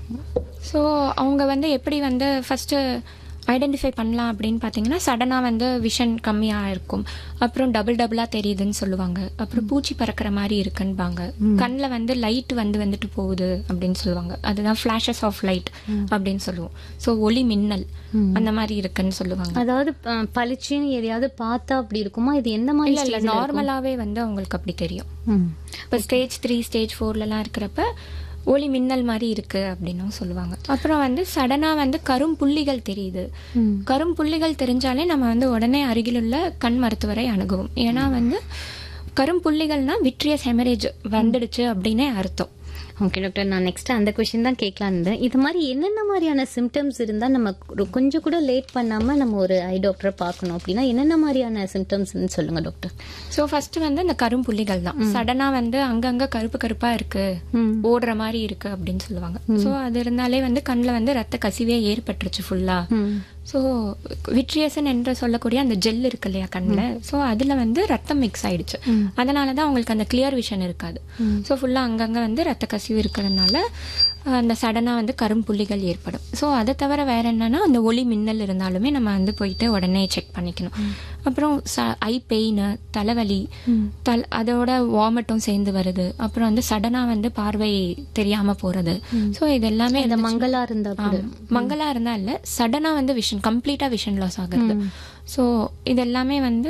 So அவங்க வந்து எப்படி வந்து ஃபஸ்ட்டு ஐடென்டிஃபை பண்ணலாம் அப்படின்னு பார்த்தீங்கன்னா சடனாக வந்து விஷன் கம்மியாக இருக்கும் அப்புறம் டபுள் டபுளாக தெரியுதுன்னு சொல்லுவாங்க அப்புறம் பூச்சி பறக்கிற மாதிரி இருக்குன்பாங்க கண்ணில் வந்து லைட் வந்து வந்துட்டு போகுது அப்படின்னு சொல்லுவாங்க அதுதான் ஃப்ளாஷஸ் ஆஃப் லைட் அப்படின்னு சொல்லுவோம் ஸோ ஒளி மின்னல் அந்த மாதிரி இருக்குன்னு சொல்லுவாங்க அதாவது அஹ், பளிச்சுன்னு எதையாவது பார்த்தா அப்படி இருக்குமா இது எந்த மாதிரி இல்லை இல்லை stage ல இருக்கும்? நார்மலாகவே வந்து அவங்களுக்கு அப்படி தெரியும் ம். இப்போ ஸ்டேஜ் த்ரீ ஸ்டேஜ் ஃபோர்லலாம் இருக்கிறப்ப ஒளி மின்னல் மாதிரி இருக்கு அப்படின்னும் சொல்லுவாங்க அப்புறம் வந்து சடனா வந்து கரும் புள்ளிகள் தெரியுது ம். கரும் புள்ளிகள் தெரிஞ்சாலே நம்ம வந்து உடனே அருகிலுள்ள கண் மருத்துவரை அணுகுவோம் ஏன்னா வந்து கரும் புள்ளிகள்னா விட்ரியஸ் ஹெமரேஜ் வந்துடுச்சு அப்படின்னே அர்த்தம் ஓகே டாக்டர் நான் நெக்ஸ்ட் அந்த கொஸ்டின் தான் கேட்கலாம் இருந்தேன் இது மாதிரி என்னென்ன மாதிரியான சிம்டம்ஸ் இருந்தா நம்ம ஒரு கொஞ்சம் கூட லேட் பண்ணாம நம்ம ஒரு ஐ டாக்டரை பார்க்கணும் அப்படின்னா என்னென்ன மாதிரியான சிம்டம்ஸ்னு சொல்லுங்க டாக்டர் ஸோ ஃபர்ஸ்ட் வந்து இந்த கரும் புள்ளிகள் தான் சடனா வந்து அங்கங்க கருப்பு கருப்பா இருக்கு ம். ஓடுற மாதிரி இருக்கு அப்படின்னு சொல்லுவாங்க ஸோ அது இருந்தாலே வந்து கண்ணில் வந்து ரத்த கசிவே ஏற்பட்டுருச்சு ஃபுல்லா ம். ஸோ விட்ரியசன் என்று சொல்லக்கூடிய அந்த ஜெல் இருக்கு இல்லையா கண்ணில் ஸோ அதில் வந்து ரத்தம் மிக்ஸ் ஆயிடுச்சு அதனால தான் அவங்களுக்கு அந்த கிளியர் விஷன் இருக்காது ஸோ ஃபுல்லாக அங்கங்கே வந்து ரத்த கசிவு இருக்கிறதுனால அஹ், அந்த சடனாக வந்து கரும்புள்ளிகள் ஏற்படும் ஸோ அதை தவிர வேற என்னன்னா அந்த ஒளி மின்னல் இருந்தாலுமே நம்ம வந்து போயிட்டு உடனே செக் பண்ணிக்கணும் அப்புறம் ஐ பெயின் தலைவலி தல் அதோட வாமிட்டும் சேர்ந்து வருது அப்புறம் வந்து சடனாக வந்து பார்வை தெரியாமல் போகிறது ஸோ இது எல்லாமே இந்த இருந்துச்சுன்னா- மங்களா இருந்தா கூட ஆமா. மங்களா இருந்தா இல்ல சடனா வந்து விஷன் கம்ப்ளீட்டா விஷன் லாஸ் ஆகுறது ஸோ இது எல்லாமே வந்து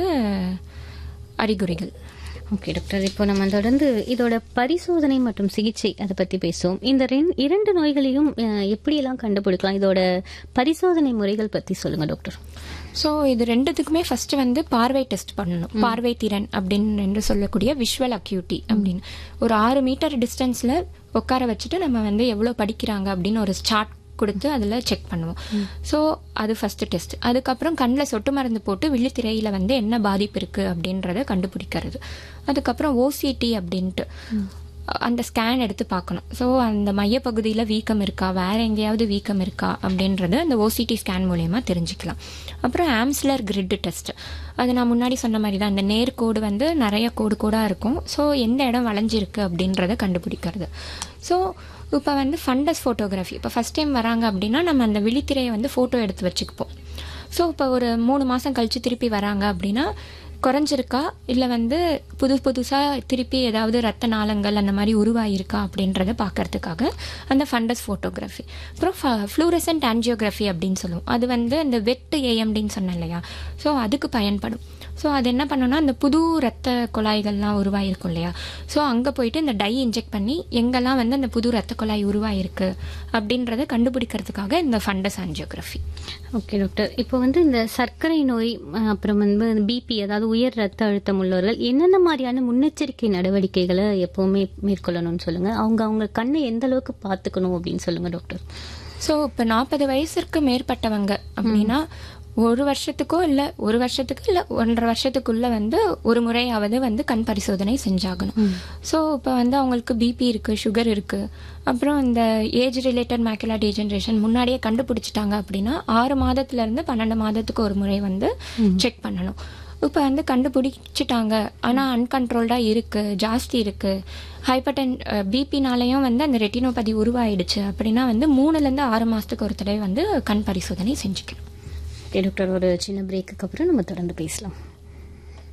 அறிகுறிகள் ஓகே டாக்டர் இப்போ நம்ம தொடர்ந்து இதோட பரிசோதனை மற்றும் சிகிச்சை அதை பத்தி பேசுவோம் இந்த ரெண்- இரண்டு நோய்களையும் அஹ், எப்படியெல்லாம் கண்டுபிடிக்கலாம் இதோட பரிசோதனை முறைகள் பத்தி சொல்லுங்க டாக்டர் ஸோ இது ரெண்டுத்துக்குமே ஃபர்ஸ்ட் வந்து பார்வை டெஸ்ட் பண்ணணும் பார்வை திறன் அப்படின்னு என்று சொல்லக்கூடிய விஷுவல் அக்யூட்டி அப்படின்னு ஒரு ஆறு மீட்டர் டிஸ்டன்ஸ்ல உட்கார வச்சுட்டு நம்ம வந்து எவ்வளோ படிக்கிறாங்க அப்படின்னு ஒரு சார்ட் கொடுத்து அதில் செக் பண்ணுவோம் ஸோ அது ஃபர்ஸ்ட் டெஸ்ட் அதுக்கப்புறம் கண்ணில் சொட்டு மருந்து போட்டு விழித்திரையில வந்து என்ன பாதிப்பு இருக்கு அப்படின்றத கண்டுபிடிக்கிறது அதுக்கப்புறம் ஓசிடி அப்படின்ட்டு அந்த ஸ்கேன் எடுத்து பார்க்கணும் ஸோ அந்த மையப்பகுதியில் வீக்கம் இருக்கா வேற எங்கேயாவது வீக்கம் இருக்கா அப்படின்றது அந்த ஓசிடி ஸ்கேன் மூலயமா தெரிஞ்சுக்கலாம் அப்புறம் ஆம்ஸ்லர் கிரிட் டெஸ்ட் அது நான் முன்னாடி சொன்ன மாதிரி தான் இந்த நேர்கோடு வந்து நிறைய கோடு கோடாக இருக்கும் ஸோ எந்த இடம் வளைஞ்சிருக்கு அப்படின்றத கண்டுபிடிக்கிறது ஸோ இப்போ வந்து ஃபண்டஸ் ஃபோட்டோகிராஃபி இப்போ ஃபஸ்ட் டைம் வராங்க அப்படின்னா நம்ம அந்த விழித்திரையை வந்து ஃபோட்டோ எடுத்து வச்சுக்குப்போம் ஸோ இப்போ ஒரு மூணு மாதம் கழிச்சு திருப்பி வராங்க அப்படின்னா குறைஞ்சிருக்கா இல்லை வந்து புது புதுசாக திருப்பி ஏதாவது ரத்த நாளங்கள் அந்த மாதிரி உருவாயிருக்கா அப்படின்றத பார்க்கறதுக்காக அந்த ஃபண்டஸ் ஃபோட்டோகிராஃபி அப்புறம் ஃப்ளூரசன்ட் ஆன்ஜியோகிராஃபி அப்படின்னு சொல்லுவோம் அது வந்து இந்த வெட்டு ஏஎம்டின்னு சொன்னேன் இல்லையா ஸோ அதுக்கு பயன்படும் ஸோ அது என்ன பண்ணுன்னா அந்த புது ரத்த குழாய்கள்லாம் உருவாயிருக்கும் இல்லையா ஸோ அங்கே போயிட்டு இந்த டை இன்ஜெக்ட் பண்ணி எங்கெல்லாம் வந்து அந்த புது ரத்த குழாய் உருவாயிருக்கு அப்படின்றத கண்டுபிடிக்கிறதுக்காக இந்த ஃபண்டஸ் ஆன்ஜியோகிராஃபி ஓகே டாக்டர் இப்போ வந்து இந்த சர்க்கரை நோய் அஹ், அப்புறம் வந்து பிபி அதாவது உயர் ரத்த அழுத்தம் உள்ளவர்கள் என்னென்ன மாதிரியான முன்னெச்சரிக்கை நடவடிக்கைகளை எப்பவுமே மேற்கொள்ளணும்னு சொல்லுங்க அவங்க அவங்க கண்ணை எந்த அளவுக்கு பார்த்துக்கணும் அப்படின்னு சொல்லுங்க டாக்டர் ஸோ இப்போ நாற்பது வயசுக்கு மேற்பட்டவங்க அப்படின்னா ஒரு வருஷத்துக்கோ இல்லை ஒரு வருஷத்துக்கு இல்லை ஒன்றரை வருஷத்துக்குள்ள வந்து ஒரு முறையாவது வந்து கண் பரிசோதனை செஞ்சாகணும் ஸோ இப்போ வந்து அவங்களுக்கு பிபி இருக்கு சுகர் இருக்கு அப்புறம் இந்த ஏஜ் ரிலேட்டட் மேக்குலா டீஜென்ரேஷன் முன்னாடியே கண்டுபிடிச்சிட்டாங்க அப்படின்னா ஆறு மாதத்துல இருந்து பன்னெண்டு மாதத்துக்கு ஒரு முறை வந்து செக் பண்ணணும் இப்போ வந்து கண்டுபிடிச்சிட்டாங்க ஆனால் அன்கண்ட்ரோல்டாக இருக்கு ஜாஸ்தி இருக்கு ஹைப்பர்டன் பிபினாலையும் வந்து அந்த ரெட்டினோபதி உருவாயிடுச்சு அப்படின்னா வந்து மூணுலேருந்து ஆறு மாதத்துக்கு ஒரு தடவை வந்து கண் பரிசோதனை செஞ்சுக்கணும் ஓகே டாக்டர் ஒரு சின்ன பிரேக்குக்கு அப்புறம் நம்ம தொடர்ந்து பேசலாம்